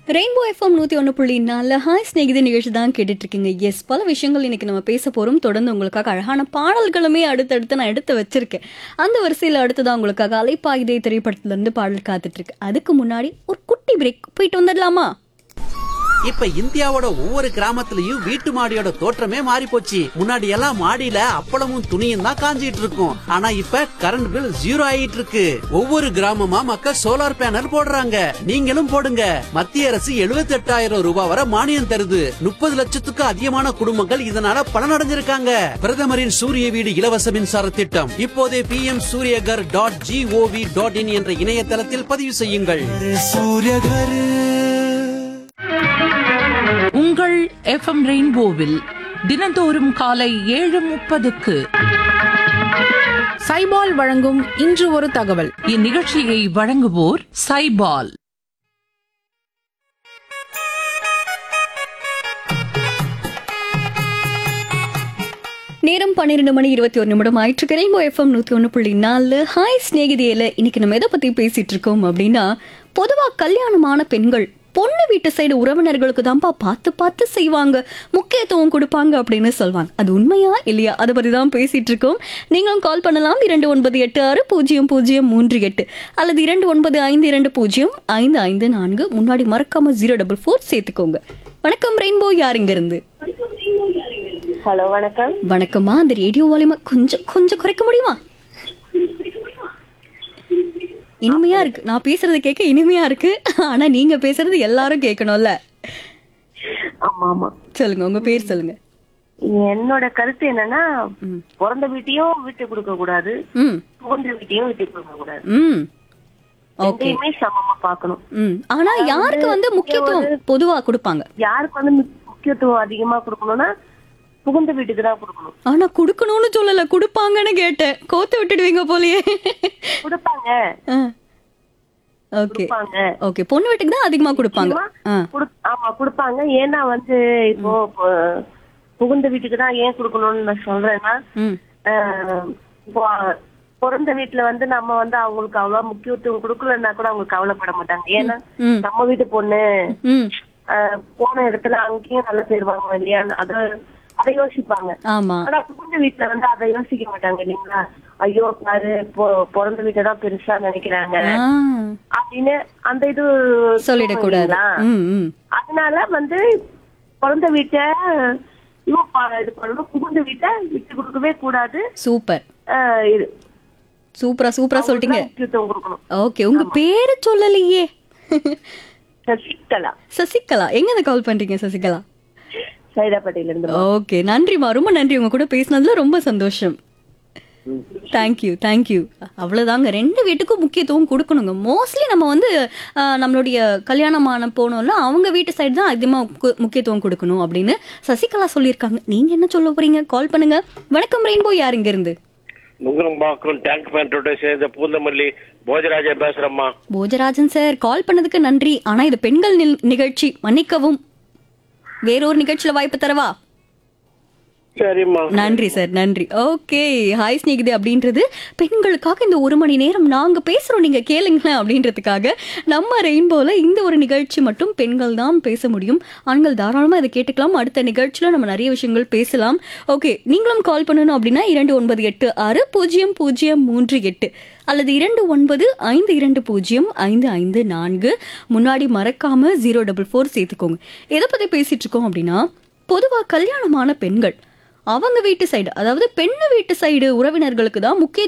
Rainbow FM நூற்றி ஒன்று புள்ளி நாலு ஹாய் ஸ்நேகிதி நிகழ்ச்சி தான் கேட்டுட்டு இருக்கீங்க எஸ் பல விஷயங்கள் இன்னைக்கு நம்ம பேச போகிறோம் தொடர்ந்து உங்களுக்காக அழகான பாடல்களுமே அடுத்தடுத்து நான் எடுத்து வச்சிருக்கேன் அந்த வரிசையில் அடுத்ததான் உங்களுக்காக அலைப்பாயுதே திரைப்படத்துலேருந்து பாடல் காத்துட்டு இருக்கு அதுக்கு முன்னாடி ஒரு குட்டி பிரேக் போயிட்டு வந்துடலாமா இப்ப இந்தியாவோட ஒவ்வொரு கிராமத்துலயும் வீட்டு மாடியோட தோற்றமே மாறி போச்சு முன்னாடி எல்லாம் மாடியில அப்பளமும் துணியும் தான் காஞ்சிட்டு இருக்கும் ஆனா இப்ப கரண்ட் பில் ஜீரோ ஆயிட்டு இருக்கு ஒவ்வொரு கிராமமா மக்கள் சோலார் பேனல் போடுறாங்க நீங்களும் போடுங்க மத்திய அரசு 78000 ரூபாய் வரை மானியம் தருது முப்பது லட்சத்துக்கு அதிகமான குடும்பங்கள் இதனால பலனடைஞ்சிருக்காங்க பிரதமரின் சூரிய வீடு இலவச மின்சார திட்டம் இப்போதே P M Suryaghar dot G O V dot in என்ற இணையதளத்தில் பதிவு செய்யுங்கள் உங்கள் எஃப்எம் ரெயின்போவில் தினந்தோறும் காலை ஏழு முப்பதுக்கு சைபால் வழங்கும் இன்று ஒரு தகவல் இந்நிகழ்ச்சியை வழங்குவோர் சைபால் நேரம் பன்னிரெண்டு மணி இருபத்தி ஒரு நிமிடம் ஆயிட்டு ரெயின்போ எஃப்எம் நூற்றி ஒன்று புள்ளி நாலு ஹாய் ஸ்நேகிதியில் இன்னைக்கு நம்ம எதை பற்றி பேசிட்டு இருக்கோம் அப்படின்னா பொதுவாக கல்யாணமான பெண்கள் பொண்ணு வீட்டு சைடு உறவினர்களுக்கு தான்ப்பா பார்த்து பார்த்து செய்வாங்க முக்கியத்துவம் கொடுப்பாங்க அப்படின்னு சொல்லுவாங்க அது உண்மையா இல்லையா அதை பற்றி தான் பேசிட்டு இருக்கோம் நீங்களும் கால் பண்ணலாம் இரண்டு ஒன்பது எட்டு ஆறு பூஜ்ஜியம் பூஜ்ஜியம் மூன்று எட்டு அல்லது இரண்டு ஒன்பது ஐந்து இரண்டு பூஜ்ஜியம் ஐந்து ஐந்து நான்கு முன்னாடி மறக்காம ஜீரோ டபுள் ஃபோர் சேர்த்துக்கோங்க வணக்கம் ரெயின்போ யார் இங்க இருந்து ஹலோ வணக்கம் வணக்கம்மா அந்த ரேடியோ வால்யூமை கொஞ்சம் கொஞ்சம் குறைக்க முடியுமா இனிமையா இருக்கு நான் பேசுறது கேட்க இனிமையா இருக்கு ஆனா நீங்க பேசுறது எல்லாரும் கேட்கணும்ல ஆமா ஆமா சொல்லுங்க உங்க பேர் சொல்லுங்க என்னோட கருத்து என்னன்னா பிறந்த வீட்டையும் விட்டு கொடுக்க கூடாது ம் புகுந்த வீட்டையும் விட்டு கொடுக்க கூடாது ம் ஓகே ரெண்டையுமே சமமா பார்க்கணும் ம் ஆனா யாருக்கு வந்து முக்கியத்துவம் பொதுவா கொடுப்பாங்க யாருக்கு வந்து மு- முக்கியத்துவம் அதிகமா கொடுக்கணும்னா புகுந்த வீட்டுக்கு தான் கொடுக்கணும் ஆனா குடுக்கணும்னு சொல்லல கொடுப்பாங்கன்னு கேட்டேன் கோத்து விட்டுடுவீங்க போலயே கொடுப்பாங்க ஓகே கொடுப்பாங்க ஓகே பொண்ணு வீட்டுக்கு தான் அதிகமா கொடுப்பாங்க ஆ குடு- ஆமா கொடுப்பாங்க ஏன்னா வந்து இப்போ பு- புகுந்த வீட்டுக்கு தான் ஏன் கொடுக்கணும்னு நான் சொல்றேன்னா ம் ஆஹ், இப்போ பிறந்த வீட்டுல வந்து நம்ம வந்து அவங்களுக்கு அவ்வளவு முக்கியத்துவம் கொடுக்கலன்னா கூட அவங்க கவலைப்பட மாட்டாங்க ஏன்னா ம். நம்ம வீட்டு பொண்ணு ம் ஆஹ், போன இடத்துல அங்கேயும் நல்ல பேர் வாங்குவோம் இல்லையா அத அதை யோசிப்பாங்க ஆமா ஆனா புகுந்த வீட்டுல வந்து அதை யோசிக்க மாட்டாங்க இல்லைங்களா ஐயோ பாரு பொ- பிறந்த வீட்டை தான் பெருசா நினைக்கிறாங்க ஆ அப்படின்னு அந்த இது சொல்லிடக்கூடாது இல்லைங்களா? ம் ம் அதனால வந்து பிறந்த வீட்டை இவன் பா- இது பண்ணணும் புகுந்த வீட்டை விட்டு கொடுக்கவே கூடாது சூப்பர் ஆஹ் இது சூப்பரா சூப்பரா சொல்லிட்டீங்க முக்கியத்துவம் கொடுக்கணும் ஓகே உங்க பேரு சொல்லலையே சசிகலா சசிகலா எங்க இருந்து கால் பண்றீங்க சசிகலா சைதாப்பேட்டையில இருந்து ஓகே நன்றிமா ரொம்ப நன்றி உங்க கூட பேசினதுல ரொம்ப சந்தோஷம் தேங்க்யூ தேங்க்யூ அவ்வளோதாங்க ரெண்டு வீட்டுக்கும் முக்கியத்துவம் கொடுக்கணுங்க மோஸ்ட்லி நம்ம வந்து ஆஹ், நம்மளுடைய கல்யாணமான போனோம்ல அவங்க வீட்டு சைடு தான் அதிகமாக முக்கியத்துவம் கொடுக்கணும் அப்படின்னு சசிகலா சொல்லியிருக்காங்க நீங்க என்ன சொல்ல போறீங்க கால் பண்ணுங்க வணக்கம் ரெயின்போ யார் இங்க இருந்து நுங்கரம்பாக்கம் டேங்க் பேண்டோட சேர்ந்த பூந்தமல்லி போஜராஜா பேசுறேம்மா போஜராஜன் சார் கால் பண்ணதுக்கு நன்றி ஆனா இது பெண்கள் நில்- நிகழ்ச்சி மன்னிக்கவும் வேறொரு நிகழ்ச்சியில வாய்ப்பு தரவா சரிம்மா நன்றி சார் நன்றி ஓகே ஹாய் ஸ்நேகிதி அப்படின்றது பெண்களுக்காக இந்த ஒரு மணி நேரம் நாங்க பேசுறோம் நீங்க கேளுங்களேன் அப்படின்றதுக்காக நம்ம ரெயின்போல இந்த ஒரு நிகழ்ச்சி மட்டும் பெண்கள் தான் பேச முடியும் ஆண்கள் தாராளமா இதை கேட்டுக்கலாம் அடுத்த நிகழ்ச்சியில நம்ம நிறைய விஷயங்கள் பேசலாம் ஓகே நீங்களும் கால் பண்ணணும் அப்படின்னா இரண்டு ஒன்பது எட்டு ஆறு பூஜ்ஜியம் பூஜ்ஜியம் மூன்று எட்டு அல்லது இரண்டு ஒன்பது ஐந்து இரண்டு பூஜ்ஜியம் ஐந்து ஐந்து நான்கு முன்னாடி மறக்காம ஜீரோ டபுள் ஃபோர் சேர்த்துக்கோங்க எதை பத்தி பேசிட்டு இருக்கோம் அப்படின்னா பொதுவா கல்யாணமான பெண்கள் அவங்க வீட்டு சைடு அதாவது பெண்ணு வீட்டு சைடு உறவினர்களுக்கு தான் முக்கிய